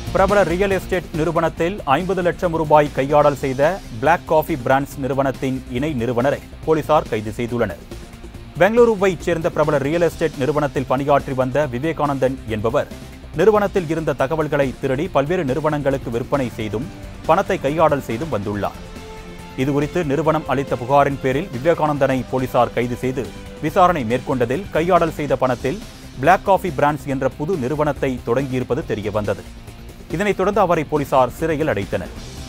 பிரபல real estate நிறுவனத்தில் ஐம்பது லட்சம் ரூபாய் கையாடல் செய்த பிளாக் காஃபி பிராண்ட்ஸ் நிறுவனத்தின் இணை நிறுவனரை போலீசார் கைது செய்துள்ளனர் பெங்களூருவைச் சேர்ந்த பிரபல ரியல் எஸ்டேட் நிறுவனத்தில் பணியாற்றி வந்த விவேகானந்தன் என்பவர் நிறுவனத்தில் இருந்த தகவல்களை திருடி பல்வேறு நிறுவனங்களுக்கு விற்பனை செய்தும் பணத்தை கையாடல் செய்தும் வந்துள்ளார் இதுகுறித்து நிறுவனம் அளித்த புகாரின் பேரில் விவேகானந்தனை போலீசார் கைது செய்து விசாரணை மேற்கொண்டதில் கையாடல் செய்த பணத்தில் பிளாக் காஃபி பிராண்ட்ஸ் என்ற புது நிறுவனத்தை தொடங்கியிருப்பது தெரியவந்தது இதனைத் தொடர்ந்து அவரை போலீசார் சிறையில் அடைத்தனர்